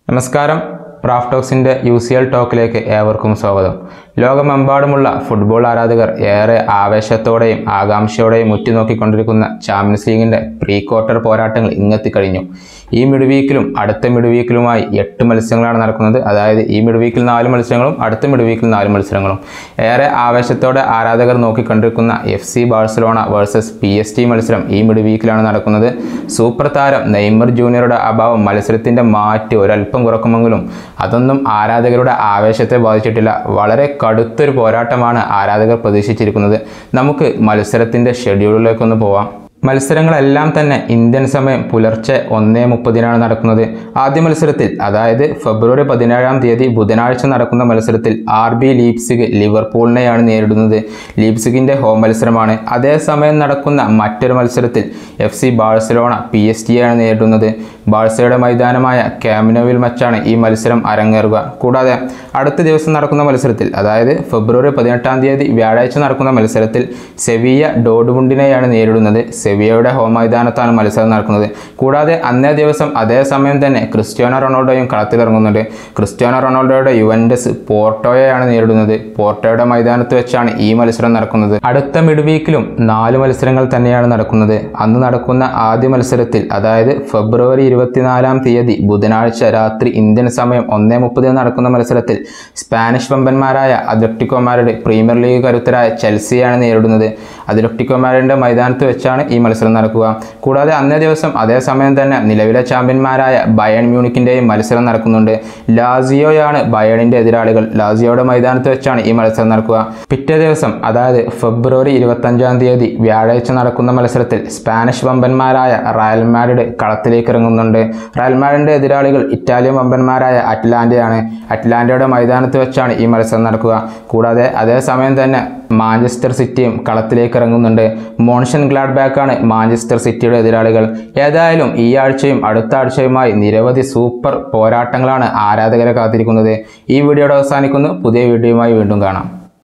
നമസ്കാരം റാഫ്റ്റോക്സിൻ്റെ U C L ടോക്കിലേക്ക് ഏവർക്കും സ്വാഗതം ലോകമെമ്പാടുമുള്ള ഫുട്ബോൾ ആരാധകർ ഏറെ ആവേശത്തോടെയും ആകാംക്ഷയോടെയും ഉറ്റുനോക്കിക്കൊണ്ടിരിക്കുന്ന ചാമ്പ്യൻസ് ലീഗിൻ്റെ പ്രീ ക്വാർട്ടർ പോരാട്ടങ്ങൾ ഇങ്ങെത്തിക്കഴിഞ്ഞു ഈ മിഡ് വീക്കിലും അടുത്ത മിഡ് വീക്കിലുമായി എട്ട് മത്സരങ്ങളാണ് നടക്കുന്നത് അതായത് ഈ മിഡ് വീക്കിൽ നാല് മത്സരങ്ങളും അടുത്ത മിഡ് വീക്കിൽ നാല് മത്സരങ്ങളും ഏറെ ആവേശത്തോടെ ആരാധകർ നോക്കിക്കൊണ്ടിരിക്കുന്ന F C Barcelona versus P S T മത്സരം ഈ മിഡ് വീക്കിലാണ് നടക്കുന്നത് സൂപ്പർ താരം നെയ്മർ ജൂനിയറുടെ അഭാവം മത്സരത്തിൻ്റെ മാറ്റ് ഒരല്പം കുറക്കുമെങ്കിലും അതൊന്നും ആരാധകരുടെ ആവേശത്തെ ബാധിച്ചിട്ടില്ല വളരെ കടുത്തൊരു പോരാട്ടമാണ് ആരാധകർ പ്രതീക്ഷിച്ചിരിക്കുന്നത് നമുക്ക് മത്സരത്തിൻ്റെ ഷെഡ്യൂളിലേക്കൊന്ന് പോവാം മത്സരങ്ങളെല്ലാം തന്നെ ഇന്ത്യൻ സമയം പുലർച്ചെ ഒന്നേ മുപ്പതിനാണ് നടക്കുന്നത് ആദ്യ മത്സരത്തിൽ അതായത് ഫെബ്രുവരി പതിനേഴാം തീയതി ബുധനാഴ്ച നടക്കുന്ന മത്സരത്തിൽ ആർ ബി ലീപ്സിഗ് ലിവർപൂളിനെയാണ് നേരിടുന്നത് ലീപ്സിഗിൻ്റെ ഹോം മത്സരമാണ് അതേസമയം നടക്കുന്ന മറ്റൊരു മത്സരത്തിൽ F C Barcelona P S ടിയാണ് നേരിടുന്നത് ബാഴ്സയുടെ മൈതാനമായ ക്യാമിനോവിൽ മച്ചാണ് ഈ മത്സരം അരങ്ങേറുക കൂടാതെ അടുത്ത ദിവസം നടക്കുന്ന മത്സരത്തിൽ അതായത് ഫെബ്രുവരി പതിനെട്ടാം തീയതി വ്യാഴാഴ്ച നടക്കുന്ന മത്സരത്തിൽ സെവിയ ഡോഡുമുണ്ടിനെയാണ് നേരിടുന്നത് സെവിയയുടെ ഹോം മൈതാനത്താണ് മത്സരം നടക്കുന്നത് കൂടാതെ അന്നേ ദിവസം അതേ സമയം തന്നെ ക്രിസ്ത്യാനോ റൊണാൾഡോയും കളത്തിലിറങ്ങുന്നുണ്ട് ക്രിസ്ത്യാനോ റൊണാൾഡോയുടെ യുവൻഡസ് പോർട്ടോയെയാണ് നേരിടുന്നത് പോർട്ടോയുടെ മൈതാനത്ത് വെച്ചാണ് ഈ മത്സരം നടക്കുന്നത് അടുത്ത മിഡ് വീക്കിലും നാല് മത്സരങ്ങൾ തന്നെയാണ് നടക്കുന്നത് അന്ന് നടക്കുന്ന ആദ്യ മത്സരത്തിൽ അതായത് ഫെബ്രുവരി ഇരുപത്തിനാലാം തീയതി ബുധനാഴ്ച രാത്രി ഇന്ത്യൻ സമയം ഒന്നേ മുപ്പതിന് നടക്കുന്ന മത്സരത്തിൽ സ്പാനിഷ് വമ്പന്മാരായ അത്ലറ്റിക്കോമാരുടെ പ്രീമിയർ ലീഗ് കരുത്തരായ ചെൽസിയാണ് നേരിടുന്നത് അത്ലറ്റിക്കോമാരുടെ മൈതാനത്ത് വെച്ചാണ് ഈ മത്സരം നടക്കുക കൂടാതെ അന്നേ ദിവസം അതേ സമയം തന്നെ നിലവിലെ ചാമ്പ്യന്മാരായ ബയൺ മ്യൂണിക്കിൻ്റെയും മത്സരം നടക്കുന്നുണ്ട് ലാസിയോയാണ് ബയണിൻ്റെ എതിരാളികൾ ലാസിയോയുടെ മൈതാനത്ത് വെച്ചാണ് ഈ മത്സരം നടക്കുക പിറ്റേ ദിവസം അതായത് ഫെബ്രുവരി ഇരുപത്തഞ്ചാം തീയതി വ്യാഴാഴ്ച നടക്കുന്ന മത്സരത്തിൽ സ്പാനിഷ് വമ്പന്മാരായ റയൽ മാഡ്രിഡ് കളത്തിലേക്ക് ഇറങ്ങുന്നുണ്ട് റയൽ മാഡ്രിഡിൻ്റെ എതിരാളികൾ ഇറ്റാലിയൻ വമ്പന്മാരായ അറ്റ്ലാന്റയാണ് അറ്റ്ലാന്റയുടെ മൈതാനത്ത് വെച്ചാണ് ഈ മത്സരം നടക്കുക കൂടാതെ അതേ സമയം തന്നെ മാഞ്ചസ്റ്റർ സിറ്റിയും കളത്തിലേക്ക് ഇറങ്ങുന്നുണ്ട് മോൺഷൻ ഗ്ലാഡ്ബാക്കാണ് മാഞ്ചസ്റ്റർ സിറ്റിയുടെ എതിരാളികൾ ഏതായാലും ഈ ആഴ്ചയും അടുത്ത ആഴ്ചയുമായി നിരവധി സൂപ്പർ പോരാട്ടങ്ങളാണ് ആരാധകരെ കാത്തിരിക്കുന്നത് ഈ വീഡിയോയുടെ അവസാനിക്കുന്നു പുതിയ വീഡിയോയുമായി വീണ്ടും കാണാം